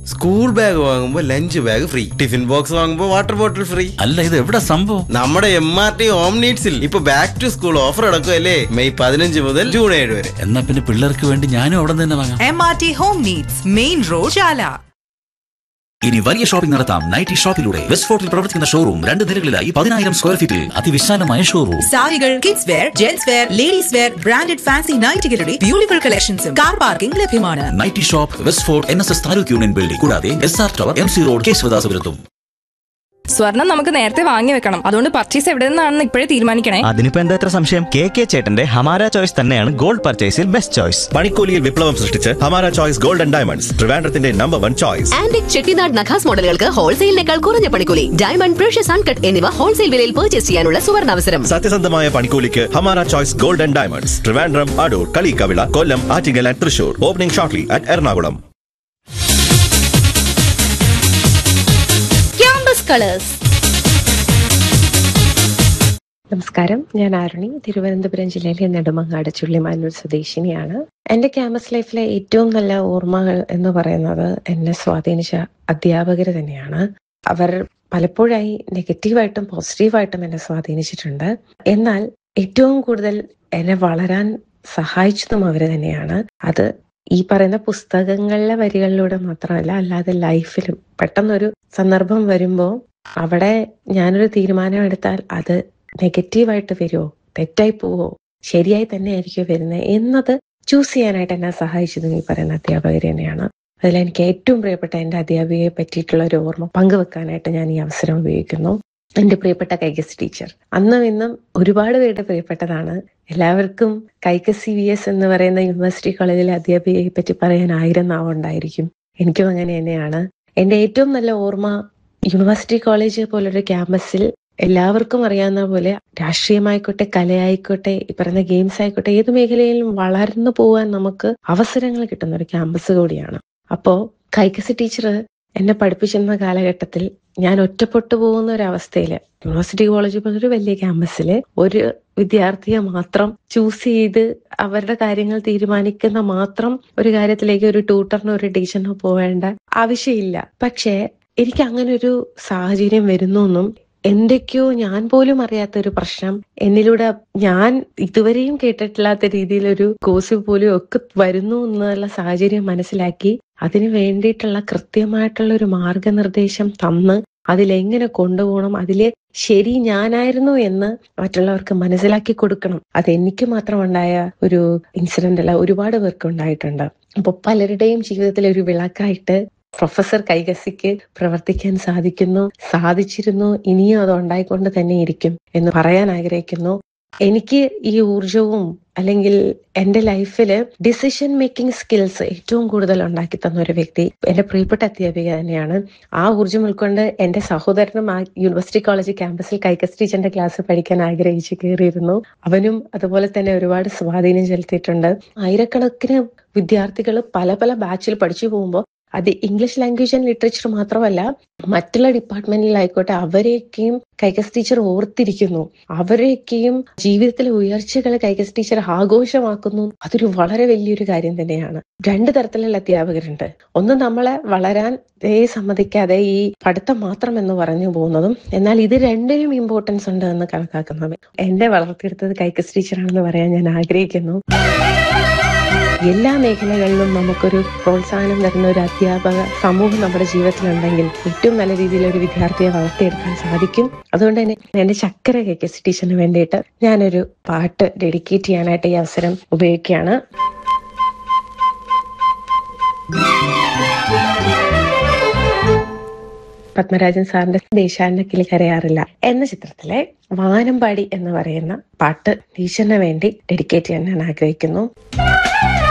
school bag വാങ്ങുമ്പോ lunch bag free tiffin box വാങ്ങുമ്പോ water bottle free അല്ല ഇത് എവിടെ സംഭവം നമ്മുടെ എം ആർ ടി ഹോം നീഡ്സിൽ ഇപ്പൊ ബാക്ക് ടു സ്കൂൾ ഓഫർ അടക്കുമല്ലേ മെയ് പതിനഞ്ച് മുതൽ ജൂൺ ഏഴ് വരെ എന്നാ പിന്നെ പിള്ളേർക്ക് വേണ്ടി ഞാനും അവിടെ നിന്ന് തന്നെ വാങ്ങാം M R T home needs main road Chala ഇനി വലിയ ഷോപ്പിംഗ് നടത്താം നൈറ്റി ഷോപ്പിലൂടെ വെസ്റ്റ് ഫോർട്ടിൽ പ്രവർത്തിക്കുന്ന ഷോറൂം രണ്ട് നിലകളിലായി പതിനായിരം സ്ക്വയർ ഫീറ്റിൽ അതിവിശാലമായ ഷോറൂം സാരികൾ kids wear gents wear ladies wear branded fancy നൈറ്റുകളുടെ ബ്യൂട്ടിഫുൾ കളക്ഷൻസും കാർ പാർക്കിംഗ് ലഭ്യമാണ് nighty shop West Fort N S S taluk union building കൂടാതെ S R tower M C road കേശവദാസപുരത്തും സ്വർണം നമുക്ക് നേരത്തെ വാങ്ങി വെക്കണം അതുകൊണ്ട് പർച്ചേസ് എവിടെ നിന്നാണെന്ന് ഇപ്പോഴേ തീരുമാനിക്കണേ അതിനിപ്പോ എന്താ ഇത്ര സംശയം കെ കെ ചേട്ടന്റെ ഹമാര ചോയ്സ് തന്നെയാണ് ഗോൾഡ് പർച്ചേസിൽ ബെസ്റ്റ് ചോയ്സ് പണിക്കൂലിയിൽ വിപ്ലവം സൃഷ്ടിച്ച് Hamara choice gold and diamonds ട്രിവാൻഡ്രത്തിന്റെ number one choice antique Chettinad Nakas മോഡലുകൾക്ക് ഹോൾസെയിലിനേക്കാൾ കുറഞ്ഞ പണിക്കൂലി ഡയമണ്ട് പ്രഷ്യസ് അൺകട്ട് എന്നിവ ഹോൾസെയിൽ വിലയിൽ പർച്ചേസ് ചെയ്യാനുള്ള സുവർണാവസരം സത്യസന്ധമായ പണിക്കൂലിക്ക് Hamara choice gold and diamonds Trivandrum Adoor Kaliyikkavila Kollam Attingal and Thrissur opening shortly at Ernakulam campus colours നമസ്കാരം ഞാൻ ആരുണി തിരുവനന്തപുരം ജില്ലയിലെ നെടുമങ്ങാട് ചുള്ളിമാനൂർ സ്വദേശിനിയാണ് എന്റെ ക്യാമ്പസ് ലൈഫിലെ ഏറ്റവും നല്ല ഓർമ്മകൾ എന്ന് പറയുന്നത് എന്നെ സ്വാധീനിച്ച അധ്യാപകർ തന്നെയാണ് അവർ പലപ്പോഴായി നെഗറ്റീവായിട്ടും പോസിറ്റീവായിട്ടും എന്നെ സ്വാധീനിച്ചിട്ടുണ്ട് എന്നാൽ ഏറ്റവും കൂടുതൽ എന്നെ വളരാൻ സഹായിച്ചതും അവർ തന്നെയാണ് അത് ഈ പറയുന്ന പുസ്തകങ്ങളിലെ വരികളിലൂടെ മാത്രമല്ല അല്ലാതെ ലൈഫിലും പെട്ടെന്നൊരു സന്ദർഭം വരുമ്പോൾ അവിടെ ഞാനൊരു തീരുമാനം എടുത്താൽ അത് നെഗറ്റീവായിട്ട് വരുമോ തെറ്റായി പോവോ ശരിയായി തന്നെ ആയിരിക്കും വരുന്നത് എന്നത് ചൂസ് ചെയ്യാനായിട്ട് എന്നെ സഹായിച്ചതും ഈ പറയുന്ന അധ്യാപകർ തന്നെയാണ് അതിൽ എനിക്ക് ഏറ്റവും പ്രിയപ്പെട്ട എൻ്റെ അധ്യാപികയെ പറ്റിയിട്ടുള്ള ഒരു ഓർമ്മ പങ്കുവെക്കാനായിട്ട് ഞാൻ ഈ അവസരം ഉപയോഗിക്കുന്നു എൻ്റെ പ്രിയപ്പെട്ട കൈകസ് ടീച്ചർ അന്നും ഇന്നും ഒരുപാട് പേരുടെ പ്രിയപ്പെട്ടതാണ് എല്ലാവർക്കും കൈകസ് സി വി എസ് എന്ന് പറയുന്ന യൂണിവേഴ്സിറ്റി കോളേജിലെ അധ്യാപികയെ പറ്റി പറയാൻ ആയിരം നാവുണ്ടായിരിക്കും എനിക്കും അങ്ങനെ തന്നെയാണ് എൻ്റെ ഏറ്റവും നല്ല ഓർമ്മ യൂണിവേഴ്സിറ്റി കോളേജ് പോലൊരു ക്യാമ്പസിൽ എല്ലാവർക്കും അറിയാവുന്ന പോലെ രാഷ്ട്രീയമായിക്കോട്ടെ കലയായിക്കോട്ടെ ഈ പറയുന്ന ഗെയിംസ് ആയിക്കോട്ടെ ഏത് മേഖലയിലും വളർന്നു പോകാൻ നമുക്ക് അവസരങ്ങൾ കിട്ടുന്ന ഒരു ക്യാമ്പസ് കൂടിയാണ് അപ്പോ കൈക്കസി ടീച്ചർ എന്നെ പഠിപ്പിച്ചിരുന്ന കാലഘട്ടത്തിൽ ഞാൻ ഒറ്റപ്പെട്ടു പോകുന്ന ഒരു അവസ്ഥയില് യൂണിവേഴ്സിറ്റി കോളേജ് പോലൊരു വലിയ ക്യാമ്പസില് ഒരു വിദ്യാർത്ഥിയെ മാത്രം ചൂസ് ചെയ്ത് അവരുടെ കാര്യങ്ങൾ തീരുമാനിക്കുന്ന മാത്രം ഒരു കാര്യത്തിലേക്ക് ഒരു ട്യൂട്ടറിനോ ഒരു ടീച്ചറിനോ പോവേണ്ട ആവശ്യമില്ല പക്ഷേ എനിക്ക് അങ്ങനെ ഒരു സാഹചര്യം വരുന്നു എന്നും എന്തൊക്കെയോ ഞാൻ പോലും അറിയാത്ത ഒരു പ്രശ്നം എന്നിലൂടെ ഞാൻ ഇതുവരെയും കേട്ടിട്ടില്ലാത്ത രീതിയിലൊരു കോഴ്സ് പോലും ഒക്കെ വരുന്നു എന്നുള്ള സാഹചര്യം മനസ്സിലാക്കി അതിനു വേണ്ടിയിട്ടുള്ള കൃത്യമായിട്ടുള്ള ഒരു മാർഗനിർദ്ദേശം തന്ന് അതിലെങ്ങനെ കൊണ്ടുപോകണം അതിലെ ശരി ഞാനായിരുന്നു എന്ന് മറ്റുള്ളവർക്ക് മനസ്സിലാക്കി കൊടുക്കണം അത് എനിക്ക് മാത്രം ഉണ്ടായ ഒരു ഇൻസിഡന്റ് അല്ല ഒരുപാട് പേർക്ക് ഉണ്ടായിട്ടുണ്ട് അപ്പൊ പലരുടെയും ജീവിതത്തിലെ ഒരു വിളക്കായിട്ട് പ്രൊഫസർ കൈകസിക്ക് പ്രവർത്തിക്കാൻ സാധിക്കുന്നു സാധിച്ചിരുന്നു ഇനിയും അത് ഉണ്ടായിക്കൊണ്ട് തന്നെ ഇരിക്കും എന്ന് പറയാൻ ആഗ്രഹിക്കുന്നു എനിക്ക് ഈ ഊർജവും അല്ലെങ്കിൽ എന്റെ ലൈഫില് ഡിസിഷൻ മേക്കിംഗ് സ്കിൽസ് ഏറ്റവും കൂടുതൽ ഉണ്ടാക്കി തന്ന ഒരു വ്യക്തി എന്റെ പ്രിയപ്പെട്ട അധ്യാപിക തന്നെയാണ് ആ ഊർജം ഉൾക്കൊണ്ട് എന്റെ സഹോദരനും ആ യൂണിവേഴ്സിറ്റി കോളേജ് ക്യാമ്പസിൽ കൈകസ് ടീച്ചറിന്റെ ക്ലാസ് പഠിക്കാൻ ആഗ്രഹിച്ചു കയറിയിരുന്നു അവനും അതുപോലെ തന്നെ ഒരുപാട് സ്വാധീനം ചെലുത്തിയിട്ടുണ്ട് ആയിരക്കണക്കിന് വിദ്യാർത്ഥികൾ പല പല ബാച്ചിൽ പഠിച്ചു പോകുമ്പോൾ അത് ഇംഗ്ലീഷ് ലാംഗ്വേജ് ആൻഡ് ലിറ്ററേച്ചർ മാത്രമല്ല മറ്റുള്ള ഡിപ്പാർട്ട്മെന്റിലായിക്കോട്ടെ അവരെയൊക്കെയും കൈകസ് ടീച്ചർ ഓർത്തിരിക്കുന്നു അവരെയൊക്കെയും ജീവിതത്തിലെ ഉയർച്ചകൾ കൈകസ് ടീച്ചർ ആഘോഷമാക്കുന്നു അതൊരു വളരെ വലിയൊരു കാര്യം തന്നെയാണ് രണ്ട് തരത്തിലുള്ള അധ്യാപകരുണ്ട് ഒന്ന് നമ്മളെ വളരാൻ ഏ സമ്മതിക്കാതെ ഈ പഠിത്തം മാത്രം എന്ന് പറഞ്ഞു പോകുന്നതും എന്നാൽ ഇത് രണ്ടിനും ഇമ്പോർട്ടൻസ് ഉണ്ട് എന്ന് കണക്കാക്കുന്നതും എന്നെ വളർത്തിയെടുത്തത് കൈകസ് ടീച്ചറാണെന്ന് പറയാൻ ഞാൻ ആഗ്രഹിക്കുന്നു എല്ലാ മേഖലകളിലും നമുക്കൊരു പ്രോത്സാഹനം തരുന്ന ഒരു അധ്യാപക സമൂഹം നമ്മുടെ ജീവിതത്തിലുണ്ടെങ്കിൽ ഏറ്റവും നല്ല രീതിയിൽ ഒരു വിദ്യാർത്ഥിയെ വളർത്തിയെടുക്കാൻ സാധിക്കും അതുകൊണ്ട് തന്നെ എന്റെ ചക്കര കെ കെ സി ടീച്ചറിന് വേണ്ടിയിട്ട് ഞാനൊരു പാട്ട് ഡെഡിക്കേറ്റ് ചെയ്യാനായിട്ട് ഈ അവസരം ഉപയോഗിക്കുകയാണ് പത്മരാജൻ സാറിന്റെ ദേശാടനക്കിൽ കരയാറില്ല എന്ന ചിത്രത്തിലെ വാനമ്പാടി എന്ന് പറയുന്ന പാട്ട് ടീച്ചറിന് വേണ്ടി ഡെഡിക്കേറ്റ് ചെയ്യാൻ ഞാൻ ആഗ്രഹിക്കുന്നു